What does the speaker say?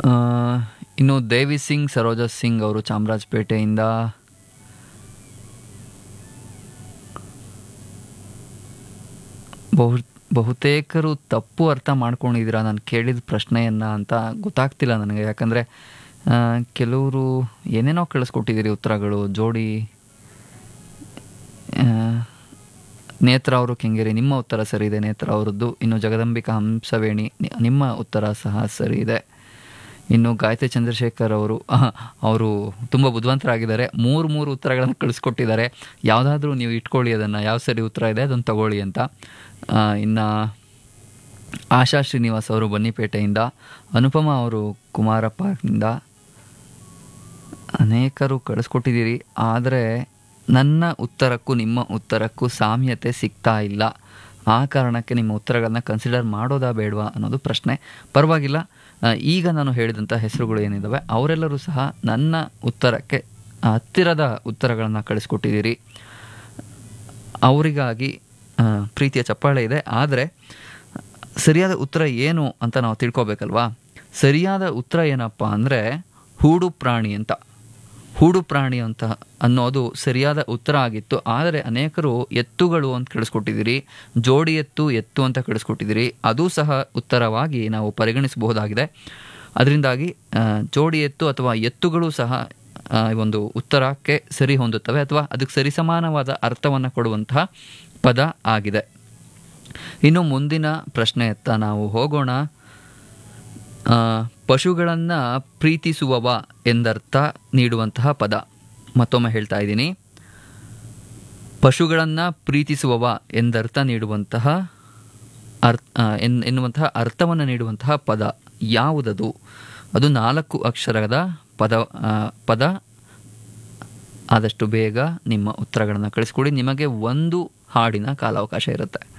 ಆ, ಇನ್ನು ದೇವಿ ಸಿಂಗ್ ಸರೋಜಾ ಸಿಂಗ್ ಅವರು ಚಾಮರಾಜಪೇಟೆಯಿಂದ ಬಹು ಬಹುತೇಕರು ತಪ್ಪು ಅರ್ಥ ಮಾಡ್ಕೊಂಡಿದ್ದೀರಾ ನಾನು ಕೇಳಿದ ಪ್ರಶ್ನೆಯನ್ನು ಅಂತ ಗೊತ್ತಾಗ್ತಿಲ್ಲ ನನಗೆ ಯಾಕಂದರೆ ಕೆಲವರು ಏನೇನೋ ಕಳಿಸ್ಕೊಟ್ಟಿದ್ದೀರಿ ಉತ್ತರಗಳು ಜೋಡಿ ಆ, ನೇತ್ರ ಅವರು ಕೆಂಗೇರಿ ನಿಮ್ಮ ಉತ್ತರ ಸರಿ ಇದೆ ನೇತ್ರ ಅವರದ್ದು ಇನ್ನು ಜಗದಂಬಿಕಾ ಹಂಸವೇಣಿ ನಿ- ನಿಮ್ಮ ಉತ್ತರ ಸಹ ಸರಿ ಇದೆ ಇನ್ನು ಗಾಯತ್ರಿ ಚಂದ್ರಶೇಖರ್ ಅವರು ಆಹ್, ಅವರು ತುಂಬ ಬುದ್ಧಿವಂತರಾಗಿದ್ದಾರೆ ಮೂರು ಮೂರು ಉತ್ತರಗಳನ್ನು ಕಳಿಸ್ಕೊಟ್ಟಿದ್ದಾರೆ ಯಾವುದಾದ್ರೂ ನೀವು ಇಟ್ಕೊಳ್ಳಿ ಅದನ್ನು ಯಾವ ಸರಿ ಉತ್ತರ ಇದೆ ಅದನ್ನು ತಗೊಳ್ಳಿ ಅಂತ ಆ, ಇನ್ನು ಆಶಾ ಶ್ರೀನಿವಾಸ್ ಅವರು ಬನ್ನಿಪೇಟೆಯಿಂದ ಅನುಪಮ ಅವರು ಕುಮಾರಪ್ಪನಿಂದ ಅನೇಕರು ಕಳಿಸ್ಕೊಟ್ಟಿದ್ದೀರಿ ಆದರೆ ನನ್ನ ಉತ್ತರಕ್ಕೂ ನಿಮ್ಮ ಉತ್ತರಕ್ಕೂ ಸಾಮ್ಯತೆ ಸಿಗ್ತಾ ಇಲ್ಲ ಆ ಕಾರಣಕ್ಕೆ ನಿಮ್ಮ ಉತ್ತರಗಳನ್ನ ಕನ್ಸಿಡರ್ ಮಾಡೋದಾ ಬೇಡವಾ ಅನ್ನೋದು ಪ್ರಶ್ನೆ ಪರವಾಗಿಲ್ಲ ಆ, ಈಗ ನಾನು ಹೇಳಿದಂಥ ಹೆಸರುಗಳು ಏನಿದ್ದಾವೆ ಅವರೆಲ್ಲರೂ ಸಹ ನನ್ನ ಉತ್ತರಕ್ಕೆ ಹತ್ತಿರದ ಉತ್ತರಗಳನ್ನು ಕಳಿಸ್ಕೊಟ್ಟಿದ್ದೀರಿ ಅವರಿಗಾಗಿ ಆ, ಪ್ರೀತಿಯ ಚಪ್ಪಾಳೆ ಇದೆ ಆದರೆ ಸರಿಯಾದ ಉತ್ತರ ಏನು ಅಂತ ನಾವು ತಿಳ್ಕೊಬೇಕಲ್ವಾ ಸರಿಯಾದ ಉತ್ತರ ಏನಪ್ಪ ಅಂದರೆ ಹೂಡು ಪ್ರಾಣಿ ಅಂತ ಹೂಡು ಪ್ರಾಣಿ ಅಂತ ಅನ್ನೋದು ಸರಿಯಾದ ಉತ್ತರ ಆಗಿತ್ತು ಆದರೆ ಅನೇಕರು ಎತ್ತುಗಳು ಅಂತ ಕಳಿಸ್ಕೊಟ್ಟಿದ್ದೀರಿ ಜೋಡಿ ಎತ್ತು ಎತ್ತು ಅಂತ ಕಳಿಸ್ಕೊಟ್ಟಿದ್ದೀರಿ ಅದು ಸಹ ಉತ್ತರವಾಗಿ ನಾವು ಪರಿಗಣಿಸಬಹುದಾಗಿದೆ ಅದರಿಂದಾಗಿ ಆ, ಜೋಡಿ ಎತ್ತು ಅಥವಾ ಎತ್ತುಗಳು ಸಹ ಆ, ಒಂದು ಉತ್ತರಕ್ಕೆ ಸರಿ ಹೊಂದುತ್ತವೆ ಅಥವಾ ಅದಕ್ಕೆ ಸರಿಸಮಾನವಾದ ಅರ್ಥವನ್ನು ಕೊಡುವಂತಹ ಪದ ಆಗಿದೆ ಇನ್ನು ಮುಂದಿನ ಪ್ರಶ್ನೆಯತ್ತ ನಾವು ಹೋಗೋಣ ಪಶುಗಳನ್ನು ಪ್ರೀತಿಸುವವ ಎಂದರ್ಥ ನೀಡುವಂತಹ ಪದ ಮತ್ತೊಮ್ಮೆ ಹೇಳ್ತಾ ಇದ್ದೀನಿ ಪಶುಗಳನ್ನು ಪ್ರೀತಿಸುವವ ಎಂದರ್ಥ ನೀಡುವಂತಹ ಅರ್ಥ ಎನ್ ಎನ್ನುವಂತಹ ಅರ್ಥವನ್ನು ನೀಡುವಂತಹ ಪದ ಯಾವುದದು ಅದು ನಾಲ್ಕು ಅಕ್ಷರದ ಪದ ಆ, ಪದ ಆದಷ್ಟು ಬೇಗ ನಿಮ್ಮ ಉತ್ತರಗಳನ್ನು ಕಳಿಸ್ಕೊಡಿ ನಿಮಗೆ ಒಂದು ಹಾಡಿನ ಕಾಲಾವಕಾಶ ಇರುತ್ತೆ